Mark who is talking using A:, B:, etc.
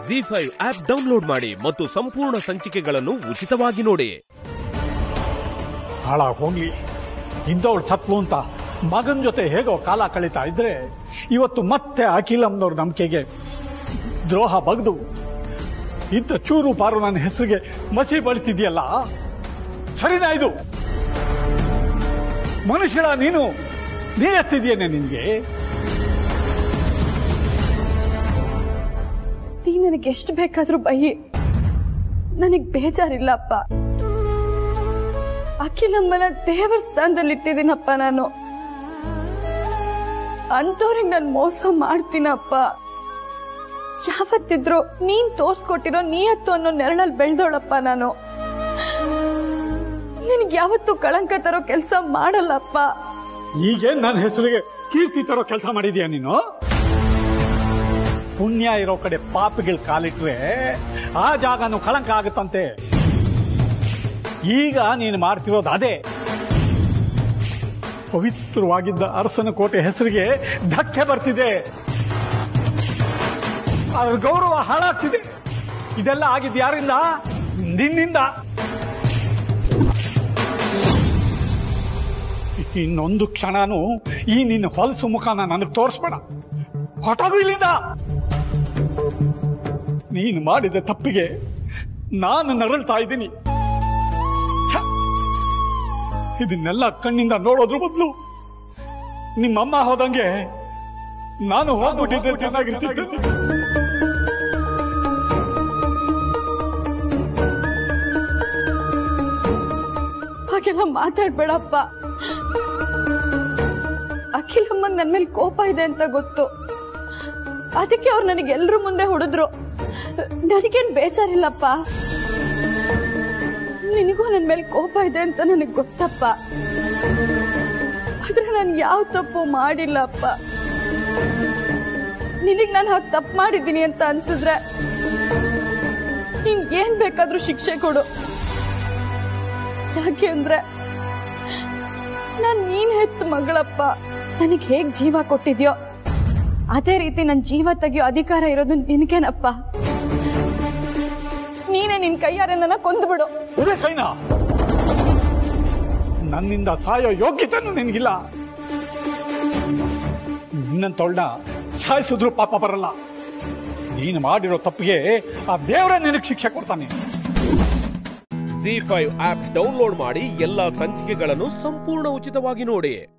A: G five app download ಮಾಡಿ ಮತ್ತು ಸಂಪೂರ್ಣ ಸಂಚಿಕೆಗಳನ್ನು ಉಚಿತವಾಗಿ ನೋಡಿ
B: ಹಾಳಾಗ್ ಹೋಗ್ಲಿ ಇದ್ದವಳು ಸತ್ಲು ಅಂತ ಮಗನ ಜೊತೆ ಹೇಗೋ ಕಾಲ ಕಳೀತಾ ಇದ್ರೆ ಇವತ್ತು ಮತ್ತೆ ಅಖಿಲಮ್ನವ್ರ ನಂಬಿಕೆಗೆ ದ್ರೋಹ ಬಗ್ದು ಇದ್ದ ಚೂರು ಪಾರು ನನ್ನ ಹೆಸರಿಗೆ ಮಸಿ ಬಳಿತಿದ್ಯಲ್ಲ ಸರಿನಾ ಇದು ಮನುಷ್ಯರ ನೀನು ನೀ ಎತ್ತಿದ್ಯೇನೆ ನಿನ್ಗೆ
C: ನೀ ನನಗೆ ಎಷ್ಟು ಬೇಕಾದ್ರೂ ಬೈಯಿ ನನಗ್ ಬೇಜಾರಿಲ್ಲಪ್ಪ ಅಖಿಲಮ್ಮನ ದೇವರ ಸ್ಥಾನದಲ್ಲಿ ಇಟ್ಟಿದ್ದೀನಪ್ಪ ನಾನು ಅಂತವ್ರಿಗೆ ನಾನು ಮೋಸ ಮಾಡ್ತೀನಪ್ಪ ಯಾವತ್ತಿದ್ರು ನೀನ್ ತೋರ್ಸ್ಕೊಟ್ಟಿರೋ ನೀಯತ್ತು ಅನ್ನೋ ನೆರಳಲ್ಲಿ ಬೆಳ್ದೋಳಪ್ಪ ನಾನು ನಿನಗೆ ಯಾವತ್ತೂ ಕಳಂಕ ತರೋ ಕೆಲಸ ಮಾಡಲ್ಲಪ್ಪ
B: ಈಗೇನ್ ನನ್ನ ಹೆಸರಿಗೆ ಕೀರ್ತಿ ತರೋ ಕೆಲಸ ಮಾಡಿದ್ಯಾ ನೀನು ಪುಣ್ಯ ಇರೋ ಕಡೆ ಪಾಪಿಗಳು ಕಾಲಿಟ್ರೆ ಆ ಜಾಗನು ಕಳಂಕ ಆಗುತ್ತಂತೆ ಈಗ ನೀನು ಮಾಡ್ತಿರೋದು ಅದೇ ಪವಿತ್ರವಾಗಿದ್ದ ಅರಸನ ಕೋಟೆ ಹೆಸರಿಗೆ ಧಕ್ಕೆ ಬರ್ತಿದೆ ಅದ್ರ ಗೌರವ ಹಾಳಾಗ್ತಿದೆ ಇದೆಲ್ಲ ಆಗಿದ್ ಯಾರಿಂದ ನಿನ್ನಿಂದ ಇನ್ನೊಂದು ಕ್ಷಣನೂ ಈ ನಿನ್ನ ಹೊಲಸು ಮುಖನ ನನಗೆ ತೋರಿಸ್ಬೇಡ ಹೊಟ್ಟೋಗು ಇಲ್ಲಿಂದ ನೀನು ಮಾಡಿದ ತಪ್ಪಿಗೆ ನಾನು ನರಳ್ತಾ ಇದ್ದೀನಿ ಛ! ಇದನ್ನೆಲ್ಲ ಕಣ್ಣಿಂದ ನೋಡೋದ್ರ ಬದಲು ನಿಮ್ಮಮ್ಮ ಹೋದಂಗೆ ನಾನು ಹೋಗ್ಬಿಟ್ಟಿದ್ರೆ ಚೆನ್ನಾಗಿರ್ತಿತ್ತು
C: ಹಾಗೆಲ್ಲ ಮಾತಾಡ್ಬೇಡಪ್ಪ ಅಖಿಲಮ್ಮಂಗ್ ನನ್ ಮೇಲೆ ಕೋಪ ಇದೆ ಅಂತ ಗೊತ್ತು ಅದಕ್ಕೆ ಅವ್ರು ನನಗೆ ಎಲ್ರ ಮುಂದೆ ಹೊಡೆದ್ರು ನನಗೇನ್ ಬೇಜಾರಿಲ್ಲಪ್ಪ ನಿನಗೂ ನನ್ ಮೇಲೆ ಕೋಪ ಇದೆ ಅಂತ ನನಗ್ ಗೊತ್ತಪ್ಪ ಆದ್ರೆ ನಾನು ಯಾವ ತಪ್ಪು ಮಾಡಿಲ್ಲಪ್ಪ ನಿನಗ್ ನಾನು ಹಾಗೆ ತಪ್ಪು ಮಾಡಿದ್ದೀನಿ ಅಂತ ಅನ್ಸಿದ್ರೆ ನಿನ್ಗೆ ಏನ್ ಬೇಕಾದ್ರೂ ಶಿಕ್ಷೆ ಕೊಡು ಯಾಕೆ ಅಂದ್ರೆ ನಾನ್ ನೀನ್ ಹೆತ್ತ ಮಗಳಪ್ಪ ನನಗ್ ಹೇಗ್ ಜೀವ ಕೊಟ್ಟಿದ್ಯೋ ಅದೇ ರೀತಿ ನನ್ ಜೀವ ತೆಗಿಯೋ ಅಧಿಕಾರ ಇರೋದು ನಿನ್ಗೇನಪ್ಪ ನೀನೇ ನಿನ್ ಕೈಯಾರೆ ನನ್ನ ಕೊಂದ್ಬಿಡು
B: ಇದೇ ಕೈನ ನನ್ನಿಂದ ಸಾಯೋ ಯೋಗ್ಯತೆನೂ ನಿನಗಿಲ್ಲ ನಿನ್ನಂತವಳನ್ನ ಸಾಯಿಸಿದ್ರು ಪಾಪ ಬರಲ್ಲ ನೀನು ಮಾಡಿರೋ ತಪ್ಪಿಗೆ ಆ ದೇವರೇ ನಿನಗೆ ಶಿಕ್ಷೆ ಕೊಡ್ತಾನೆ
A: ಜಿ ಫೈವ್ ಆಪ್ ಡೌನ್ಲೋಡ್ ಮಾಡಿ ಎಲ್ಲಾ ಸಂಚಿಕೆಗಳನ್ನು ಸಂಪೂರ್ಣ ಉಚಿತವಾಗಿ ನೋಡಿ